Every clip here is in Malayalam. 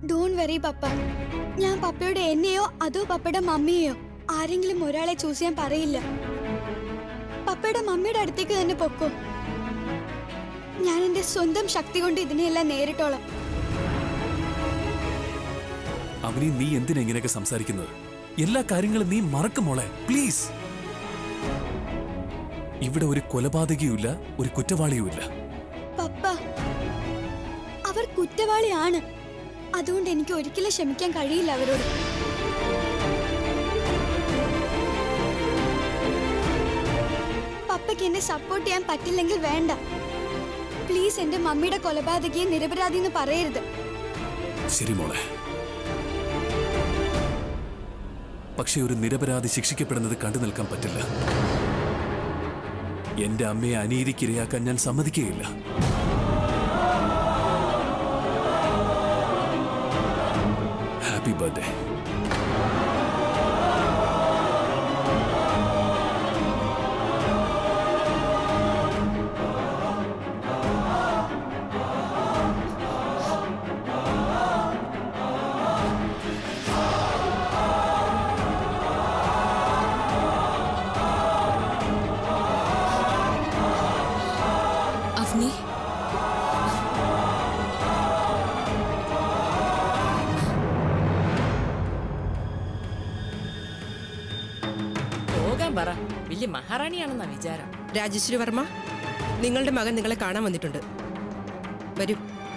ഡോൺ വെറി പപ്പ ഞാൻ പപ്പയോട് എന്നെയോ അതോ പപ്പയുടെ മമ്മിയെയോ ആരെങ്കിലും ഒരാളെ ചൂസ് ചെയ്യാൻ പറയില്ല പപ്പയുടെ മമ്മിയുടെ അടുത്തേക്ക് തന്നെ പൊക്കോ ഞാൻ എന്റെ സ്വന്തം ശക്തി കൊണ്ട് ഇതിനെയെല്ലാം നേരിട്ടോളാം അവനി നീ എന്തിനാ ഇങ്ങനെയൊക്കെ സംസാരിക്കുന്നത് എല്ലാ കാര്യങ്ങളും നീ മറക്കും മോളെ പ്ലീസ് ഇവിടെ ഒരു കൊലപാതകയുമില്ല ഒരു കുറ്റവാളിയുമില്ല പപ്പ അവർ കുറ്റവാളിയാണ് അതുകൊണ്ട് എനിക്ക് ഒരിക്കലും ക്ഷമിക്കാൻ കഴിയില്ല അവരോട് പപ്പയ്ക്ക് എന്നെ സപ്പോർട്ട് ചെയ്യാൻ പറ്റില്ലെങ്കിൽ വേണ്ട പ്ലീസ് എന്റെ മമ്മിയുടെ കൊലപാതകയെ നിരപരാധി എന്ന് പറയരുത് ശരി മോളെ പക്ഷെ ഒരു നിരപരാധി ശിക്ഷിക്കപ്പെടുന്നത് കണ്ടു നിൽക്കാൻ പറ്റില്ല എന്റെ അമ്മയെ അനീതിക്കിരയാക്കാൻ ഞാൻ സമ്മതിക്കുകയില്ല ഹാപ്പി ബർത്ത്ഡേ അവനി പോകാൻ പറ വലിയ മഹാറാണിയാണെന്നാ വിചാരം രാജശ്രീ വർമ്മ നിങ്ങളുടെ മകൻ നിങ്ങളെ കാണാൻ വന്നിട്ടുണ്ട് വരൂ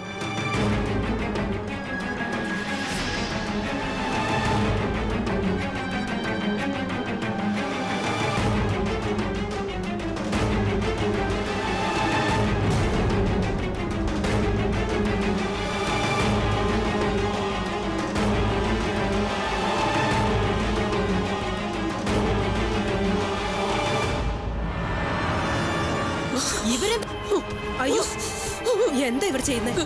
ഇവരെ അയ്യോ എന്താ ഇവർ ചെയ്യുന്നത്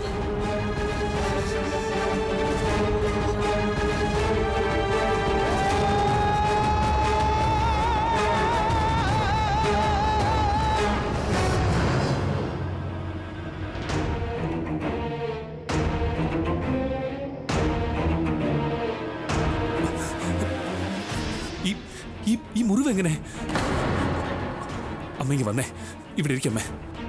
ഈ ഈ ഈ മുറിവ് എങ്ങനെ അമ്മയ്ക്ക് വന്നേ ഇവിടെ ഇരിക്കമ്മേ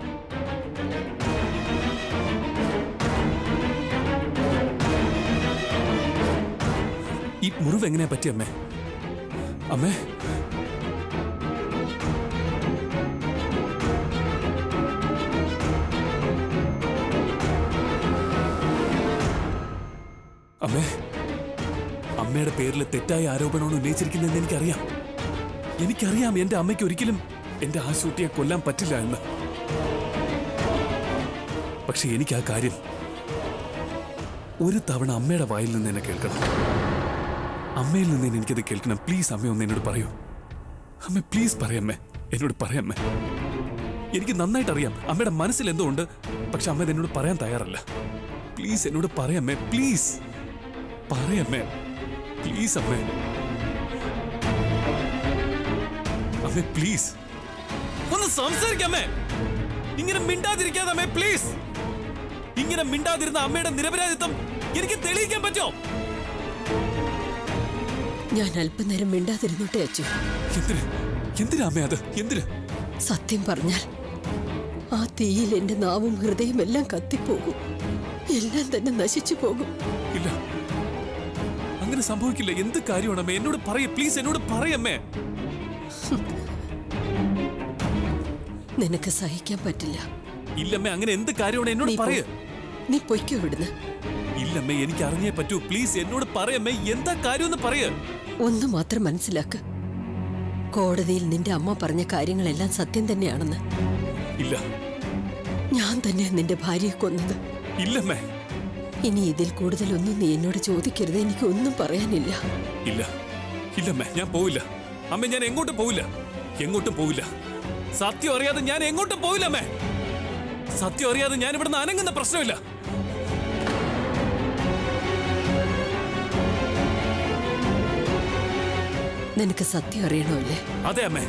ഈ മുറിവ് എങ്ങനെയാ പറ്റി അമ്മേ അമ്മേ അമ്മേ അമ്മയുടെ പേരിൽ തെറ്റായ ആരോപണമാണ് ഉന്നയിച്ചിരിക്കുന്നതെന്ന് എനിക്കറിയാം എനിക്കറിയാം എന്റെ അമ്മയ്ക്ക് ഒരിക്കലും എന്റെ ആശൂട്ടിയെ കൊല്ലാൻ പറ്റില്ല എന്ന് പക്ഷെ എനിക്ക് ആ കാര്യം ഒരു തവണ അമ്മയുടെ വായിൽ നിന്ന് എന്നെ കേൾക്കണം അമ്മയിൽ നിന്ന് എനിക്കത് കേൾക്കണം പ്ലീസ് അമ്മ ഒന്ന് എന്നോട് പറയൂ അമ്മ പ്ലീസ് പറയമ്മേ എന്നോട് പറയമ്മേ എനിക്ക് നന്നായിട്ട് അറിയാം അമ്മയുടെ മനസ്സിൽ എന്തോ ഉണ്ട് പക്ഷെ അമ്മ ഇത് എന്നോട് പറയാൻ തയ്യാറല്ല പ്ലീസ് എന്നോട് പറയമ്മേ പ്ലീസ് പറയമ്മേ പ്ലീസ് അമ്മേ അമ്മേ പ്ലീസ് ഒന്ന് സംസാരിക്കാമേ ഇങ്ങനെ മിണ്ടാതിരിക്കാതെ അമ്മേ പ്ലീസ് ഇങ്ങനെ മിണ്ടാതിരുന്ന അമ്മയുടെ നിരപരാധിത്വം എനിക്ക് തെളിയിക്കാൻ പറ്റോ ഞാൻ അല്പനേരം മിണ്ടാതിരുന്നോട്ടെ അച്ചു എന്തിന് എന്തിനാ അമ്മേ അത് എന്തിന് സത്യം പറഞ്ഞാൽ ആ തീയിൽ എന്റെ നാവും ഹൃദയം എല്ലാം കത്തിപ്പോകും എല്ലാം തന്നെ നശിച്ചു പോകും ഇല്ല അങ്ങനെ സംഭവിക്കില്ല എന്ത് കാര്യമാണ് അമ്മേ എന്നോട് പറയേ പ്ലീസ് എന്നോട് പറയമ്മേ നിനക്ക് സഹിക്കാൻ പറ്റില്ല ഇല്ലമ്മേ അങ്ങനെ എന്ത് കാര്യമാണ് എന്നോട് നീ പോ. പറയ നീ പൊയ്ക്കോ ഇവിടുന്ന് ഇല്ലമ്മേ എനിക്ക് അറിഞ്ഞേ പറ്റൂ പ്ലീസ് എന്നോട് പറയമ്മേ എന്താ കാര്യമെന്ന് പറയ ഒന്ന് മാത്രം മനസ്സിലാക്ക് കോടതിയിൽ നിന്റെ അമ്മ പറഞ്ഞ കാര്യങ്ങളെല്ലാം സത്യം തന്നെയാണെന്ന് ഇല്ല ഞാൻ തന്നെ നിന്റെ ഭാര്യയെ കൊന്നത് ഇല്ലമ്മേ ഇനി ഇതിൽ കൂടുതലൊന്നും നീ എന്നോട് ചോദിക്കരുത് എനിക്ക് ഒന്നും പറയാനില്ല ഇല്ല ഇല്ലമ്മേ ഞാൻ പോവില്ല അമ്മ ഞാൻ എങ്ങോട്ടും പോവില്ല എങ്ങോട്ടും പോവില്ല സത്യം അറിയാതെ ഞാൻ എങ്ങോട്ടും പോവില്ല അമ്മേ സത്യം അറിയാതെ ഞാൻ ഇവിടുന്ന് അനങ്ങുന്ന പ്രശ്നമില്ല നിനക്ക് സത്യം അറിയണമല്ലേ അതെ അമ്മേ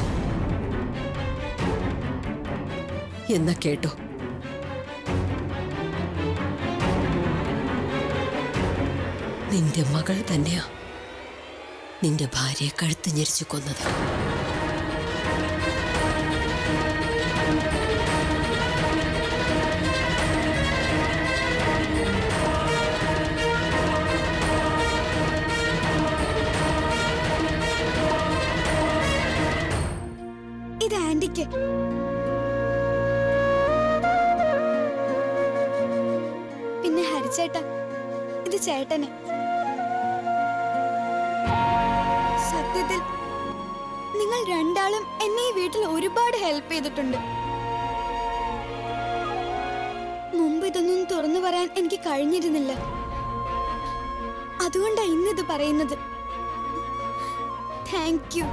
എന്നാ കേട്ടോ നിന്റെ മകൾ തന്നെയാ നിന്റെ ഭാര്യയെ കഴുത്ത് ഞെരിച്ചു കൊന്നത് ഇത് ആന്റിക്ക് പിന്നെ ഹരിച്ചേട്ട ഇത് ചേട്ടന് സത്യത്തിൽ നിങ്ങൾ രണ്ടാളും എന്നെ ഈ വീട്ടിൽ ഒരുപാട് ഹെൽപ്പ് ചെയ്തിട്ടുണ്ട് മുമ്പ് ഇതൊന്നും തുറന്നു പറയാൻ എനിക്ക് കഴിഞ്ഞിരുന്നില്ല അതുകൊണ്ടാ ഇന്നിത് പറയുന്നത് താങ്ക് യു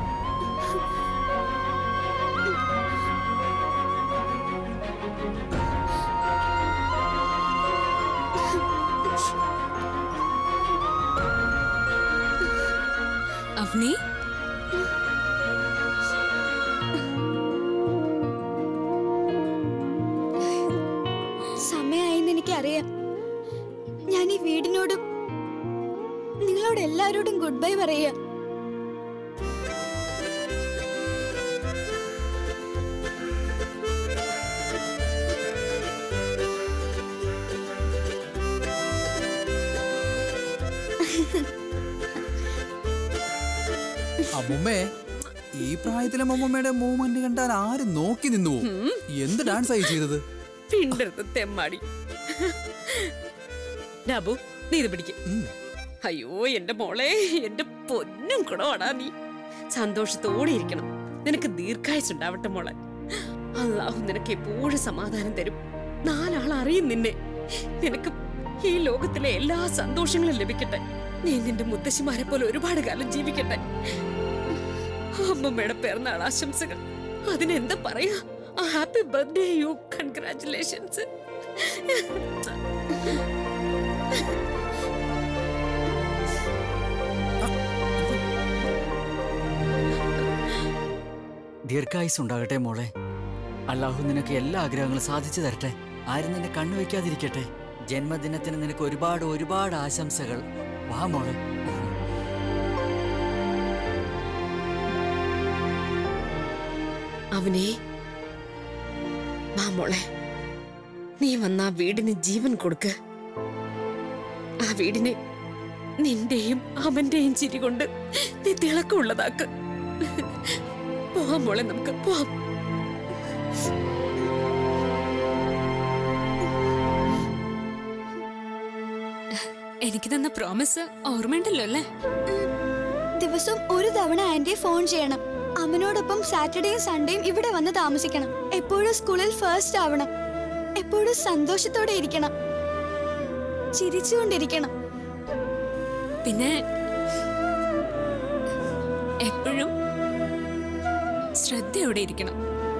അവനി സമയായെന്ന് എനിക്കറിയാം ഞാൻ ഈ വീടിനോടും നിങ്ങളോട് എല്ലാവരോടും ഗുഡ് ബൈ പറയുക അമ്മുമ്മേ ഈ പ്രായത്തിലെ അമ്മുമ്മയുടെ മൂവ്മെന്റ് കണ്ടാൽ ആരും നോക്കി നിന്നു പോവും. എന്ത് ഡാൻസ് ആയി ചെയ്തത് പിണ്ടരുത് തെമ്മാടി ഡാബു നീ ഇത് പിടിക്കും ഉം. അയ്യോ എന്റെ മോളെ എന്റെ പൊന്നും കുടവാടാ നീ സന്തോഷത്തോടെ ഇരിക്കണം നിനക്ക് ദീർഘായുസുണ്ടാവട്ടെ മോളെ അള്ളാഹു നിനക്ക് എപ്പോഴും സമാധാനം തരും നാലാൾ അറിയും നിന്നെ നിനക്ക് ഈ ലോകത്തിലെ എല്ലാ സന്തോഷങ്ങളും ലഭിക്കട്ടെ നീ നിന്റെ മുത്തശ്ശിമാരെ പോലെ ഒരുപാട് കാലം ജീവിക്കട്ടെ അമ്മമ്മയുടെ പിറന്നാൾ ആശംസകൾ അതിനെന്താ പറയാ ഹാപ്പി ബർത്ത്ഡേ യു കൺഗ്രാറ്റുലേഷൻസ് ദീർഘായുസ് ഉണ്ടാകട്ടെ മോളെ അള്ളാഹു നിനക്ക് എല്ലാ ആഗ്രഹങ്ങളും സാധിച്ചു തരട്ടെ ആരും നിന്നെ കണ്ണു വയ്ക്കാതിരിക്കട്ടെ ജന്മദിനത്തിന് നിനക്ക് ഒരുപാട് ഒരുപാട് ആശംസകൾ വാ മോളെ അവനെ വാ മോളെ നീ വന്ന ആ വീടിന് ജീവൻ കൊടുക്ക് ആ വീടിനെ നിന്റെയും അവന്റെയും ചിരി കൊണ്ട് നീ തിളക്കമുള്ളതാക്ക് പോവാം മോളെ നമുക്ക് പോവാം എനിക്ക് തന്ന പ്രോമിസ് ഓർമ്മയുണ്ടല്ലോ അല്ലേ ദിവസം ഒരു തവണ ആന്റിയെ ഫോൺ ചെയ്യണം അമ്മനോടൊപ്പം സാറ്റർഡേയും സൺഡേയും ഇവിടെ വന്ന് താമസിക്കണം എപ്പോഴും സ്കൂളിൽ ഫസ്റ്റ് ആവണം എപ്പോഴും സന്തോഷത്തോടെ ഇരിക്കണം ചിരിച്ചുകൊണ്ടിരിക്കണം പിന്നെ എപ്പോഴും ശ്രദ്ധയോടെ ഇരിക്കണം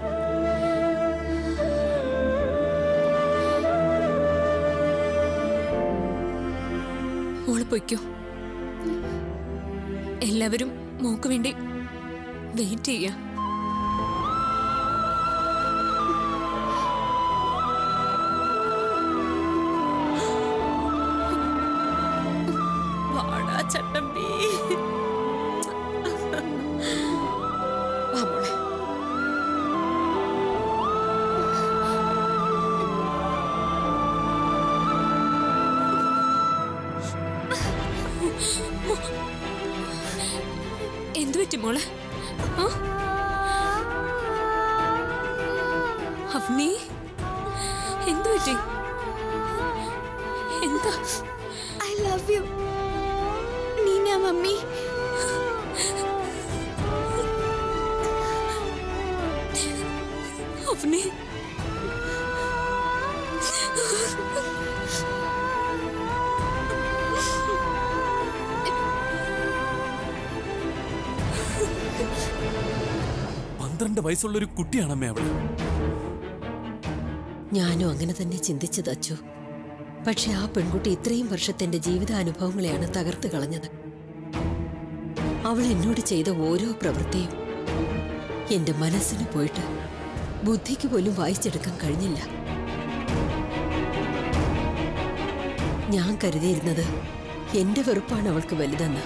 മോള് പൊയ്ക്കോ എല്ലാവരും മോക്ക് വേണ്ടി വെയിറ്റ് ചെയ്യാ വാടാ ചട്ടമ്പി വാ മോളെ എന്തു പറ്റി മോളെ ആ? അവനി എന്തു പറ്റി എന്താ I love you Neena mummy Avani പന്ത്രണ്ട് വയസ്സുള്ള ഒരു കുട്ടിയാണമ്മേ അവള് ഞാനും അങ്ങനെ തന്നെ ചിന്തിച്ചത് അച്ചു പക്ഷെ ആ പെൺകുട്ടി ഇത്രയും വർഷത്തെ എന്റെ ജീവിതാനുഭവങ്ങളെയാണ് തകർത്ത് കളഞ്ഞത് അവൾ എന്നോട് ചെയ്ത ഓരോ പ്രവൃത്തിയും എന്റെ മനസ്സിന് പോയിട്ട് ബുദ്ധിക്ക് പോലും വായിച്ചെടുക്കാൻ കഴിഞ്ഞില്ല ഞാൻ കരുതിയിരുന്നത് എന്റെ വെറുപ്പാണ് അവൾക്ക് വലുതെന്ന്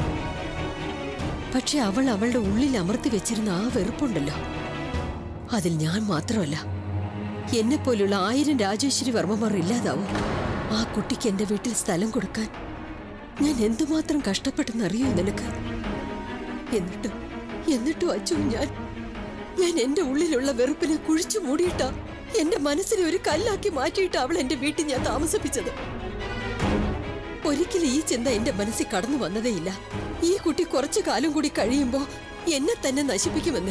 പക്ഷെ അവൾ അവളുടെ ഉള്ളിൽ അമർത്തി വെച്ചിരുന്ന ആ വെറുപ്പുണ്ടല്ലോ അതിൽ ഞാൻ മാത്രമല്ല എന്നെ പോലുള്ള ആയിരം രാജേശ്വരി വർമ്മമാർ ഇല്ലാതാവും ആ കുട്ടിക്ക് എന്റെ വീട്ടിൽ സ്ഥലം കൊടുക്കാൻ ഞാൻ എന്തുമാത്രം കഷ്ടപ്പെട്ടെന്നറിയോ നിനക്ക് എന്നിട്ടും എന്നിട്ടും അച്ചു ഞാൻ ഞാൻ എന്റെ ഉള്ളിലുള്ള വെറുപ്പിനെ കുഴിച്ചു മൂടിയിട്ടാ എന്റെ മനസ്സിനെ ഒരു കല്ലാക്കി മാറ്റിയിട്ട് അവൾ എന്റെ വീട്ടിൽ ഞാൻ താമസിപ്പിച്ചത് ഒരിക്കലും ഈ ചിന്ത എന്റെ മനസ്സിൽ കടന്നു വന്നതേയില്ല ഈ കുട്ടി കുറച്ചു കാലം കൂടി കഴിയുമ്പോ എന്നെ തന്നെ നശിപ്പിക്കുമെന്ന്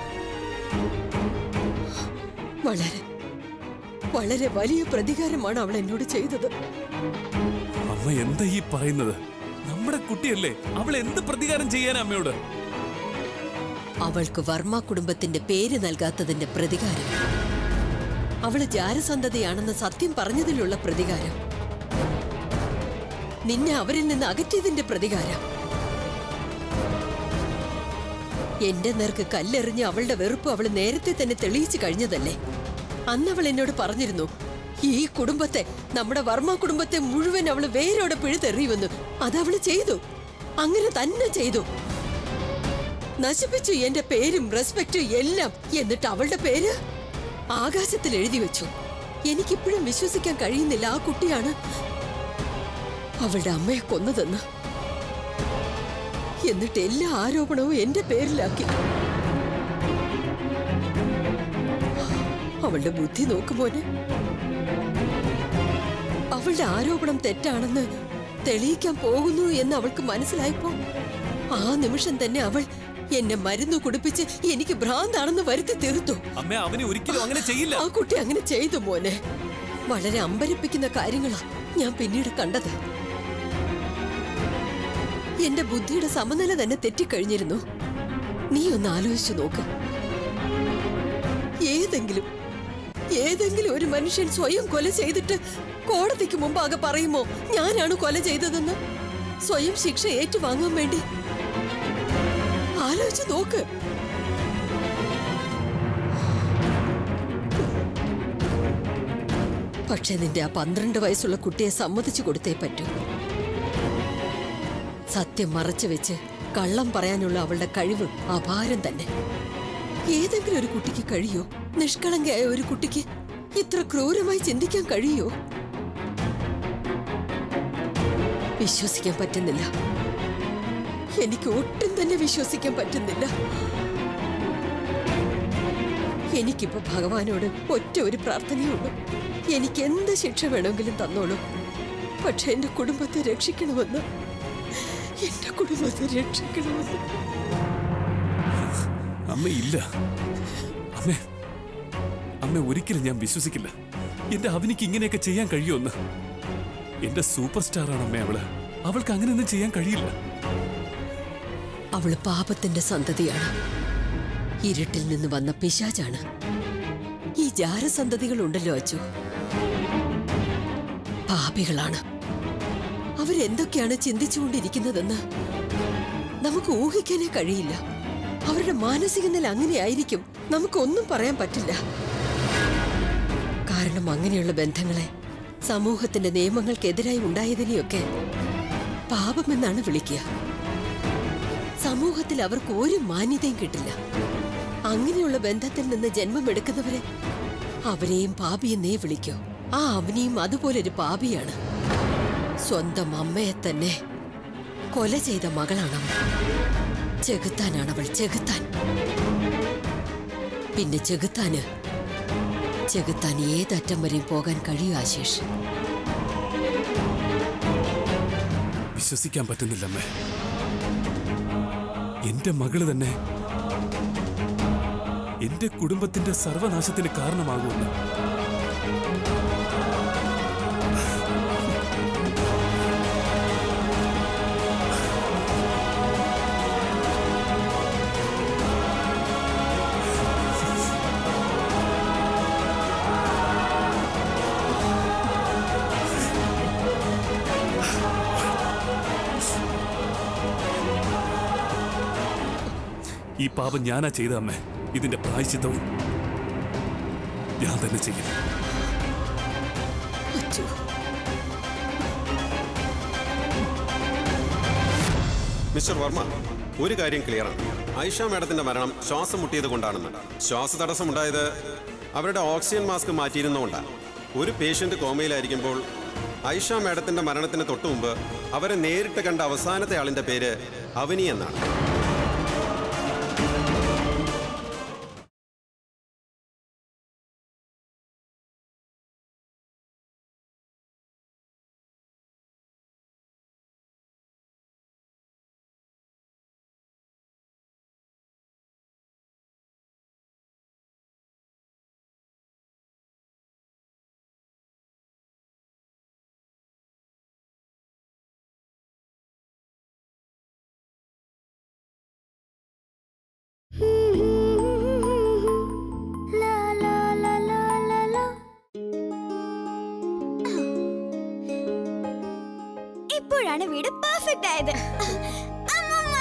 വളരെ വളരെ വലിയ പ്രതികാരമാണ് അവൾ എന്നോട് ചെയ്തത് അമ്മ എന്താ ഈ പറയുന്നത് നമ്മുടെ കുട്ടിയല്ലേ അവൾ എന്ത് പ്രതികാരം ചെയ്യാനാ അമ്മയോട് അവൾക്ക് വർമ്മ കുടുംബത്തിന്റെ പേര് നൽകാത്തതിന്റെ പ്രതികാരം അവള് ജാരസന്തതിയാണെന്ന് സത്യം പറഞ്ഞതിലുള്ള പ്രതികാരം നിന്നെ അവരിൽ നിന്ന് അകറ്റിയതിന്റെ പ്രതികാരം എന്റെ നേർക്ക് കല്ലെറിഞ്ഞ് അവളുടെ വെറുപ്പ് അവള് നേരത്തെ തന്നെ തെളിയിച്ചു കഴിഞ്ഞതല്ലേ അന്ന് അവൾ എന്നോട് പറഞ്ഞിരുന്നു ഈ കുടുംബത്തെ നമ്മുടെ വർമ്മ കുടുംബത്തെ മുഴുവൻ അവള് വേരോടെ പിഴുതെറിയുമെന്ന് അതവള് ചെയ്തു അങ്ങനെ തന്നെ ചെയ്തു നശിപ്പിച്ചു എന്റെ പേരും റെസ്പെക്റ്റും എല്ലാം എന്നിട്ട് അവളുടെ പേര് ആകാശത്തിൽ എഴുതി വെച്ചു എനിക്കിപ്പോഴും വിശ്വസിക്കാൻ കഴിയുന്നില്ല ആ കുട്ടിയാണ് അവളുടെ അമ്മയെ കൊന്നതെന്ന് എന്നിട്ട് എല്ലാ ആരോപണവും എന്റെ പേരിലാക്കി അവളുടെ ബുദ്ധി നോക്കുമോനെ അവളുടെ ആരോപണം തെറ്റാണെന്ന് തെളിയിക്കാൻ പോകുന്നു എന്ന് അവൾക്ക് മനസ്സിലായപ്പോ ആ നിമിഷം തന്നെ അവൾ എന്നെ മരുന്ന് കുടിപ്പിച്ച് എനിക്ക് ഭ്രാന്താണെന്ന് വരുത്തി തീർത്തു അമ്മ അവനെ ഒരിക്കലും അങ്ങനെ ചെയ്യില്ല ആ കുട്ടി അങ്ങനെ ചെയ്തു മോനെ വളരെ അമ്പരിപ്പിക്കുന്ന കാര്യങ്ങളാ ഞാൻ പിന്നീട് കണ്ടത് എന്റെ ബുദ്ധിയുടെ സമനില തന്നെ തെറ്റിക്കഴിഞ്ഞിരുന്നു നീ ഒന്ന് ആലോചിച്ചു നോക്ക് ഏതെങ്കിലും ഏതെങ്കിലും ഒരു മനുഷ്യൻ സ്വയം കൊല ചെയ്തിട്ട് കോടതിക്ക് മുമ്പാകെ പറയുമോ ഞാനാണ് കൊല ചെയ്തതെന്ന് സ്വയം ശിക്ഷ ഏറ്റുവാങ്ങാൻ വേണ്ടി ആലോചിച്ച് നോക്ക് പക്ഷെ നിന്റെ ആ പന്ത്രണ്ട് വയസ്സുള്ള കുട്ടിയെ സമ്മതിച്ചു കൊടുത്തേ പറ്റൂ സത്യം മറച്ചു വെച്ച് കള്ളം പറയാനുള്ള അവളുടെ കഴിവ് അപാരം തന്നെ ഏതെങ്കിലും ഒരു കുട്ടിക്ക് കഴിയോ നിഷ്കളങ്കയായ ഒരു കുട്ടിക്ക് ഇത്ര ക്രൂരമായി ചിന്തിക്കാൻ കഴിയോ വിശ്വസിക്കാൻ പറ്റുന്നില്ല എനിക്ക് ഒട്ടും തന്നെ വിശ്വസിക്കാൻ പറ്റുന്നില്ല എനിക്കിപ്പോ ഭഗവാനോട് ഒറ്റ ഒരു പ്രാർത്ഥനയുള്ളൂ എനിക്ക് എന്ത് ശിക്ഷ വേണമെങ്കിലും തന്നോളൂ പക്ഷെ എന്റെ കുടുംബത്തെ രക്ഷിക്കണമെന്ന് എന്റെ കുടുംബത്തെ രക്ഷിക്കണമെന്ന് അമ്മ ഇല്ല അമ്മേ അമ്മ ഒരിക്കലും ഞാൻ വിശ്വസിക്കില്ല എന്റെ അവനിക്ക് ഇങ്ങനെയൊക്കെ ചെയ്യാൻ കഴിയുമെന്ന് എന്റെ സൂപ്പർ സ്റ്റാറാണ് അമ്മ അവള് അവൾക്ക് അങ്ങനെയൊന്നും ചെയ്യാൻ കഴിയില്ല അവള് പാപത്തിന്റെ സന്തതിയാണ് ഇരുട്ടിൽ നിന്ന് വന്ന പിശാചാണ് ഈ ജാരസന്തതികൾ ഉണ്ടല്ലോ അച്ചു പാപികളാണ് അവരെന്തൊക്കെയാണ് ചിന്തിച്ചുകൊണ്ടിരിക്കുന്നതെന്ന് നമുക്ക് ഊഹിക്കാനേ കഴിയില്ല അവരുടെ മാനസിക നില അങ്ങനെയായിരിക്കും നമുക്കൊന്നും പറയാൻ പറ്റില്ല കാരണം അങ്ങനെയുള്ള ബന്ധങ്ങളെ സമൂഹത്തിന്റെ നിയമങ്ങൾക്കെതിരായി ഉണ്ടായതിനെയൊക്കെ പാപമെന്നാണ് വിളിക്കുക സമൂഹത്തിൽ അവർക്ക് ഒരു മാന്യതയും കിട്ടില്ല അങ്ങനെയുള്ള ബന്ധത്തിൽ നിന്ന് ജന്മമെടുക്കുന്നവരെ അവരെയും പാപിയെന്നേ വിളിക്കൂ ആ അവനെയും അതുപോലൊരു പാപിയാണ് സ്വന്തം അമ്മയെ തന്നെ കൊല ചെയ്ത മകളാണവൾ ചെകുത്താനാണവൾ ചെകുത്താൻ പിന്നെ ചെകുത്താന് ചെകുത്താൻ ഏതറ്റം വരെയും പോകാൻ കഴിയും ആശേഷ് വിശ്വസിക്കാൻ പറ്റുന്നില്ല അമ്മേ എന്റെ മകള് തന്നെ എന്റെ കുടുംബത്തിന്റെ സർവനാശത്തിന് കാരണമാകുമെന്ന് ഈ പാപം ഞാനാ ചെയ്ത അമ്മേ ഇതിന്റെ പ്രായശ്ചിത്തവും ഞാൻ തന്നെ ചെയ്യും അച്ചു മിസ്റ്റർ വർമ്മ ഒരു കാര്യം ക്ലിയറാണ് ഐഷ മാഡത്തിന്റെ മരണം ശ്വാസം മുട്ടിയത് കൊണ്ടാണെന്ന് ശ്വാസതടസ്സം ഉണ്ടായത് അവരുടെ ഓക്സിജൻ മാസ്ക് മാറ്റിയിരുന്നുകൊണ്ടാണ് ഒരു പേഷ്യന്റ് കോമയിലായിരിക്കുമ്പോൾ ഐഷ മാഡത്തിന്റെ മരണത്തിന് തൊട്ടു മുമ്പ് അവരെ നേരിട്ട് കണ്ട അവസാനത്തെ ആളിന്റെ പേര് അവനി എന്നാണ് ഇപ്പോഴാണ് വീട് പെർഫെക്റ്റ് ആയത് അമ്മമ്മ!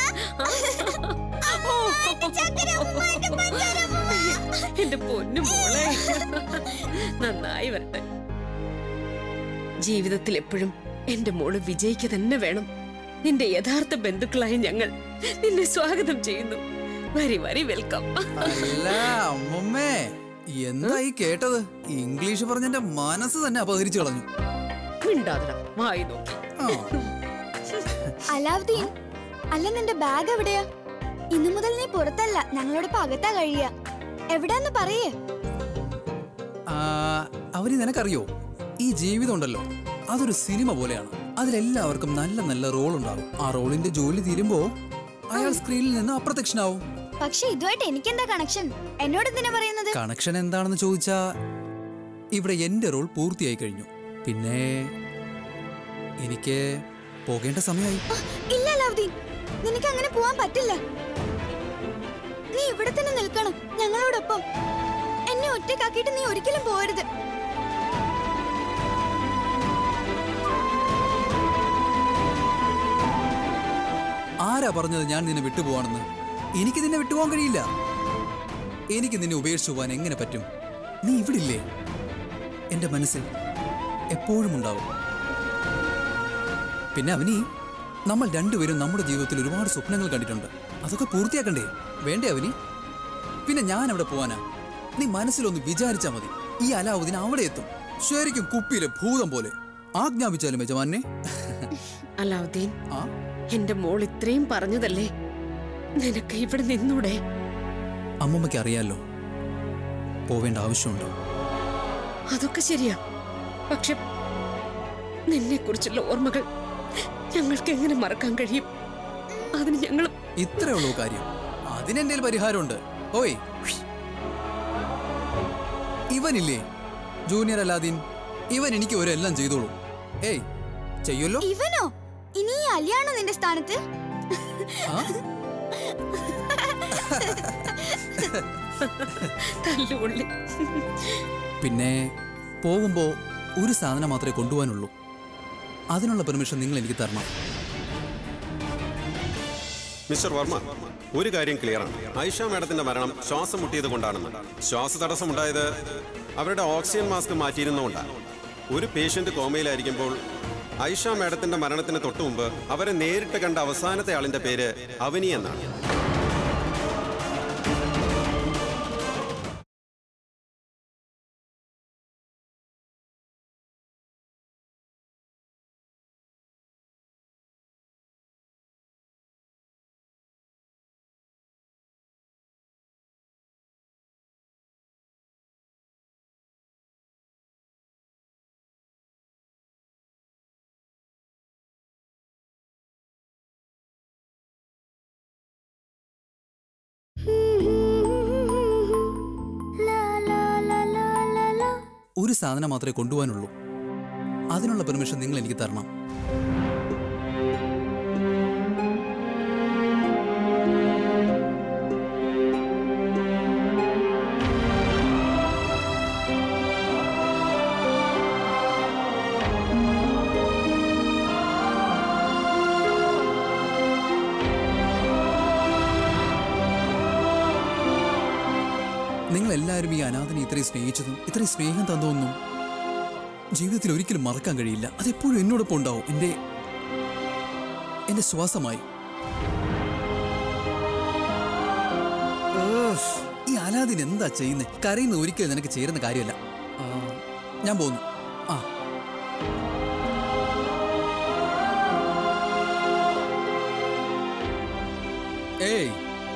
അമ്മമ്മ, എന്റെ ചക്കര അമ്മമ്മ, എന്റെ പഞ്ചാര അമ്മമ്മ. എന്റെ പൊന്നു മോളെ നന്നായി വരട്ടെ ജീവിതത്തിൽ എപ്പോഴും എന്റെ മോള് വിജയിക്കുക തന്നെ വേണം നിന്റെ യഥാർത്ഥ ബന്ധുക്കളായ ഞങ്ങൾ നിന്നെ സ്വാഗതം ചെയ്യുന്നു വരി വരി വെൽക്കം അല്ല അമ്മമ്മേ എന്തായി കേട്ടത് ഇംഗ്ലീഷ് പറഞ്ഞെന്റെ മനസ്സ് തന്നെ അപഹരിച്ചു കളഞ്ഞു മിണ്ടാതിടാ വായി നോക്കി ആ, അലാവുദ്ദീൻ അല്ല നിന്റെ ബാഗ് എവിടെയാ ഇന്നു മുതൽ നീ പുറത്തല്ല ഞങ്ങളോടൊപ്പം അകത്താ കഴിയ എവിടെന്ന് പറയേ ആ, അവന് നിനക്കറിയോ ഈ ജീവിതം ഉണ്ടല്ലോ അതൊരു സിനിമ പോലെയാണ് അതിലെല്ലാവർക്കും നല്ല നല്ല റോൾ ഉണ്ടാവും ആ റോളിന്റെ ജോലി തീരുമ്പോ അയാൾ സ്ക്രീനിൽ നിന്ന് അപ്രത്യക്ഷനാവും പക്ഷെ ഇതുമായിട്ട് എനിക്കെന്താ കണക്ഷൻ എന്നോട് എന്തിനാ പറയുന്നത് കണക്ഷൻ എന്താണെന്ന് ചോദിച്ചാ ഇവിടെ എന്റെ റോൾ പൂർത്തിയായി കഴിഞ്ഞു പിന്നെ എനിക്ക് പോകേണ്ട സമയമായി ആ, ഇല്ല അലാവുദ്ദീൻ നിനക്ക് അങ്ങനെ പോവാൻ പറ്റില്ല നീ ഇവിടെ തന്നെ നിൽക്കണം ഞങ്ങളോടൊപ്പം എന്നെ ഒറ്റക്കാക്കിയിട്ട് നീ ഒരിക്കലും പോരുത് ആരാ പറഞ്ഞത് ഞാൻ നിന്നെ വിട്ടുപോവാണെന്ന് എനിക്ക് നിന്നെ വിട്ടുപോകാൻ കഴിയില്ല എനിക്ക് നിന്നെ ഉപേക്ഷിച്ചു പോകാൻ എങ്ങനെ പറ്റും നീ ഇവിടില്ലേ എന്റെ മനസ്സിൽ എപ്പോഴും ഉണ്ടാവും പിന്നെ അവനി നമ്മൾ രണ്ടുപേരും നമ്മുടെ ജീവിതത്തിൽ ഒരുപാട് സ്വപ്നങ്ങൾ കണ്ടിട്ടുണ്ട് അതൊക്കെ പൂർത്തിയാക്കണ്ടേ വേണ്ടേ അവനി പിന്നെ ഞാൻ അവിടെ പോവാനാ നീ മനസ്സിലൊന്ന് വിചാരിച്ചാ മതി ഈ അലാവുദ്ദീൻ അവിടെ എത്തും ശരിക്കും കുപ്പിയിലെ ഭൂതം പോലെ ആജ്ഞാപിച്ചാലും യജമാനെ അലാവുദ്ദീൻ ആ എന്റെ മോൾ ഇത്രയും പറഞ്ഞതല്ലേ നിനക്ക് ഇവിടെ നിന്നൂടെ അമ്മമ്മയ്ക്ക് അറിയാലോ പോവേണ്ട ആവശ്യമുണ്ടോ അതൊക്കെ ശരിയാ പക്ഷെ നിന്നെ കുറിച്ചുള്ള ഓർമ്മകൾ ഞങ്ങൾക്ക് എങ്ങനെ മറക്കാൻ കഴിയും അതിന് ഞങ്ങൾ ഇത്രേ ഉള്ളൂ കാര്യം അതിനെന്റെ പരിഹാരമുണ്ട് ഓയ് ഇവനില്ലേ ജൂനിയർ അല്ലാദീൻ ഇവൻ എനിക്ക് ഒരു എല്ലാം ചെയ്തോളൂ ഏയ് ചെയ്യല്ലോ ഇവനോ ഇനി ഈ അലിയാണോ നിന്റെ സ്ഥാനത്ത് ആ തല്ലുകൊള്ളി പിന്നെ പോകുമ്പോ ഒരു സാധനം മാത്രമേ കൊണ്ടുപോകാനുള്ളൂ അതിനുള്ള പെർമിഷൻ നിങ്ങൾ എനിക്ക് തരണം മിസ്റ്റർ വർമ്മ ഒരു കാര്യം ക്ലിയറാണ് ഐഷ മാഡത്തിന്റെ മരണം ശ്വാസം മുട്ടിയത് കൊണ്ടാണെന്ന് ശ്വാസതടസ്സം ഉണ്ടായത് അവരുടെ ഓക്സിജൻ മാസ്ക് മാറ്റിയിരുന്നുകൊണ്ടാണ് ഒരു പേഷ്യന്റ് കോമയിലായിരിക്കുമ്പോൾ ഐഷ മാഡത്തിന്റെ മരണത്തിന് തൊട്ടു മുമ്പ് അവരെ നേരിട്ട് കണ്ട അവസാനത്തെ ആളിന്റെ പേര് അവനി എന്നാണ് ഒരു സാധനം മാത്രമേ കൊണ്ടുപോകാനുള്ളൂ അതിനുള്ള പെർമിഷൻ നിങ്ങൾ എനിക്ക് തരണം നിങ്ങൾ എല്ലാവരും ഈ അനാഥനെ ഇത്രയും സ്നേഹിച്ചതും ഇത്രയും സ്നേഹം തന്നതൊന്നും ജീവിതത്തിൽ ഒരിക്കലും മറക്കാൻ കഴിയില്ല അതെപ്പോഴും എന്നോടൊപ്പം ഉണ്ടാവും എൻ്റെ എൻ്റെ ശ്വാസമായി ഏഹ്, ഈ അലാദിൻ എന്താ ചെയ്യുന്നത് കരയുന്ന ഒരിക്കലും നിനക്ക് ചേരുന്ന കാര്യമല്ല ആ, ഞാൻ പോകുന്നു ആ ഏയ്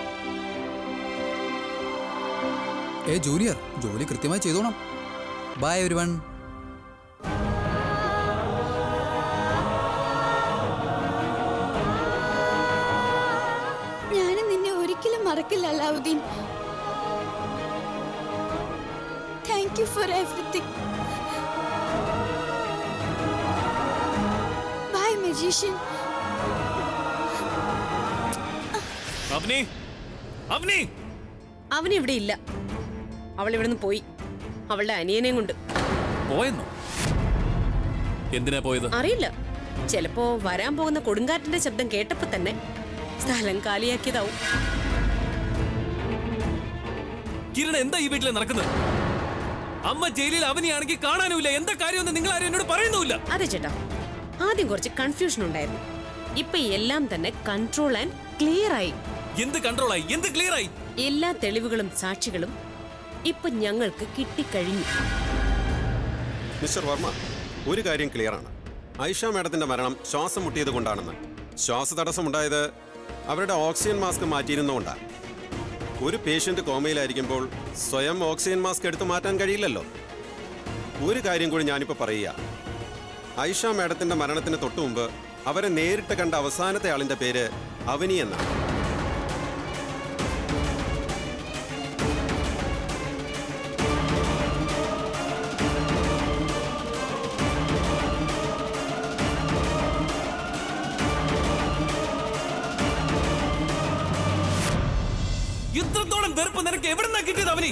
ഏ ജൂനിയർ ജോലി കൃത്യമായി ചെയ്തോണം ബൈ എവരി വൺ ഞാനും നിന്നെ ഒരിക്കലും മറക്കില്ല Alauddin thank you for everything bye magician അവനെ അവനെ അവൻ ഇവിടെ ഇല്ല അവൾ ഇവിടുന്ന് പോയി അവളുടെ അനിയനെയും കൊണ്ട് പോയെന്നോ എന്തിനാ പോയത് അറിയില്ല ചിലപ്പോ വരാൻ പോകുന്ന കൊടുങ്കാറ്റിന്റെ ശബ്ദം കേട്ടപ്പോ തന്നെ സ്ഥലം കാലിയാക്കിയതാവും കിരൺ എന്താ ഈ വീട്ടിൽ നടക്കുന്നത് അമ്മ ജയിലിൽ അവനെയാണെങ്കിൽ കാണാനുമില്ല എന്താ കാര്യമെന്ന് നിങ്ങൾ ആരും എന്നോട് പറയുന്നുമില്ല അതെ ചേട്ടാ ആദ്യം കുറച്ച് കൺഫ്യൂഷൻ ഉണ്ടായിരുന്നു ഇപ്പൊ എല്ലാം തന്നെ കൺട്രോൾ ആൻഡ് ക്ലിയർ ആയി എന്ത് കൺട്രോളായി എന്ത് ക്ലിയർ ആയി എല്ലാ തെളിവുകളും സാക്ഷികളും ഇപ്പൊ ഞങ്ങൾക്ക് കിട്ടിക്കഴിഞ്ഞു മിസ്റ്റർ വർമ്മ ഒരു കാര്യം ക്ലിയറാണ് ഐഷ മാഡത്തിന്റെ മരണം ശ്വാസം മുട്ടിയത് കൊണ്ടാണെന്ന് ശ്വാസതടസ്സം ഉണ്ടായത് അവരുടെ ഓക്സിജൻ മാസ്ക് മാറ്റിയിരുന്നുകൊണ്ടാണ് ഒരു പേഷ്യന്റ് കോമയിലായിരിക്കുമ്പോൾ സ്വയം ഓക്സിജൻ മാസ്ക് എടുത്തു മാറ്റാൻ കഴിയില്ലല്ലോ ഒരു കാര്യം കൂടി ഞാനിപ്പോൾ പറയുക ഐഷ മാഡത്തിന്റെ മരണത്തിന് തൊട്ടു മുമ്പ് അവരെ നേരിട്ട് കണ്ട അവസാനത്തെ ആളിന്റെ പേര് അവനി എന്നാണ് ഇത്രത്തോളം വെറുപ്പ് നിനക്ക് എവിടുന്നാ കിട്ടിയത് അവനി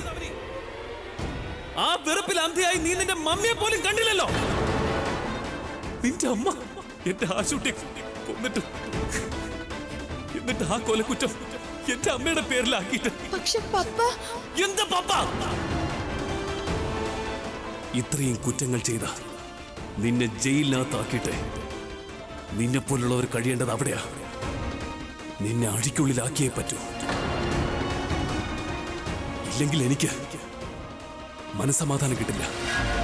ആ വെറുപ്പിൽ അന്ധിയായി നീ നിന്റെ മമ്മിയെ പോലും കണ്ടില്ലല്ലോ നിന്റെ അമ്മ എന്റെ ആശുട്ടി കൊന്നിട്ട് എന്നിട്ട് ആ കൊലക്കുറ്റം എന്റെ അമ്മയുടെ പേരിലാക്കിയിട്ട് പക്ഷെ പപ്പ എന്താ പപ്പ ഇത്രയും കുറ്റങ്ങൾ ചെയ്ത നിന്നെ ജയിലിനകത്താക്കിയിട്ട് നിന്നെ പോലുള്ളവർ കഴിയേണ്ടത് അവിടെയാ നിന്നെ അഴിക്കുള്ളിലാക്കിയേ പറ്റൂ ഇല്ലെങ്കിൽ എനിക്ക് മനസമാധാനം കിട്ടില്ല